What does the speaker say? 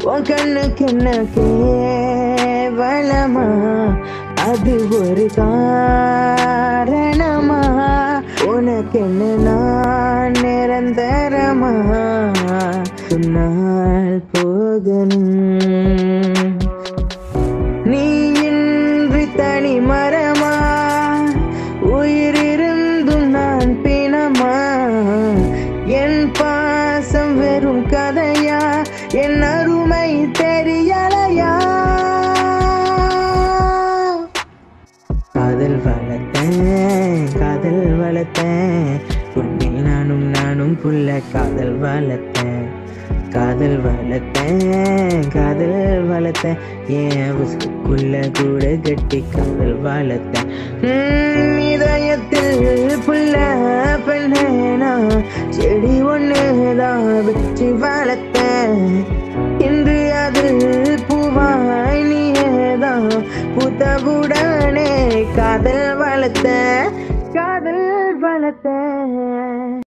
உன் கண்ணுக்கு என்ன கேவலமா அது ஒரு காரணமா உனக்கு என்ன நான் நிரந்தரமா சொன்னால் போகணும் நீ இன்றி தனி மரமா உயிரிருந்தும் நான் பிணமா என் பாசம் வெறும் கதையா என் அருமை தெரியலையா காதல் வளர்த்தேன் காதல் வளர்த்தேன் உன்னில் நானும் நானும் புள்ள காதல் வளர்த்தேன் காதல் வளர்த்தேன் காதல் வளர்த்தேன் என் உசுக்குள்ள கூட கட்டி காதல் வளர்த்தேன் உம், இதயத்தில் புள்ள பெண்ணேனா செடி ஒண்ணுதான் வச்சு வளர்த்தேன் இன்று அது பூவாய் நீதான் புத்தவுடனே காதல் வளர்த்த காதல் வளர்த்த